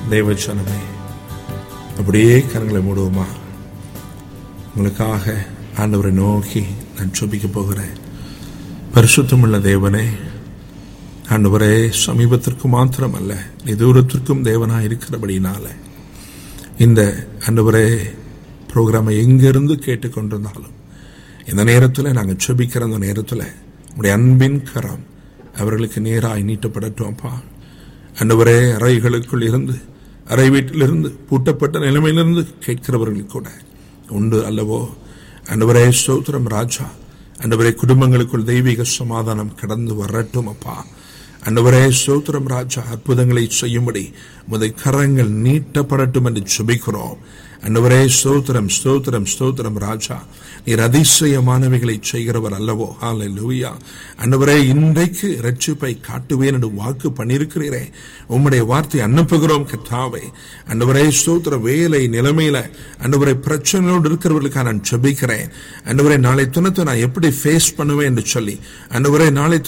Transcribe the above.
தேவச்சனமே அப்படியே கரங்களை மூடுவோமா உங்களுக்காக ஆண்டவரை நோக்கி நான் ஜெபிக்க போகிறேன் பரிசுத்தமுள்ள தேவனே ஆண்டவரே சமீபத்திற்கு மாத்திரமல்ல நீ தூரத்திற்கும் தேவனாய் இருக்கிறபடினால இந்த ஆண்டவரே ப்ரோக்ராமை எங்கிருந்து கேட்டுக்கொண்டிருந்தாலும் இந்த நேரத்தில் நாங்கள் செபிக்கிற அந்த நேரத்தில் உடைய அன்பின் கரம் அவர்களுக்கு நேராய் நீட்டப்படட்டும் அப்பா ஆண்டவரே அறைகளுக்குள் இருந்து அறை வீட்டிலிருந்து பூட்டப்பட்ட நிலைமையிலிருந்து கேட்கிறவர்கள் கூட உண்டு அல்லவோ ஆண்டவரே ஸ்தோத்திரம் ராஜா ஆண்டவரே குடும்பங்களுக்குள் தெய்வீக சமாதானம் கடந்து வரட்டும் அப்பா அண்டவரே ஸ்தோத்திரம் ராஜா அற்புதங்களை செய்யும்படி முதை கரங்கள் நீட்டப்படட்டும் என்று சுபிக்கிறோம் அண்டவரே ஸ்தோத்திரம் ஸ்தோத்திரம் ஸ்தோத்திரம் ராஜா நீர் அதிசயமானவைகளை செய்கிறவர் அல்லவோ ஹாலை லூயா அண்டவரே இன்றைக்கு ரட்சிப்பை காட்டுவேன் என்று வாக்கு பண்ணியிருக்கிறீரே உம்முடைய வார்த்தை அனுப்புகிறோம் கத்தாவை அண்டவரே ஸ்தோத்திர வேலை நிலைமையில அண்டவரை பிரச்சனையோடு இருக்கிறவர்களுக்காக நான் ஜெபிக்கிறேன் அண்டவரை நாளை தினத்தை நான் எப்படி ஃபேஸ் பண்ணுவேன் என்று சொல்லி அண்டவரை நாளை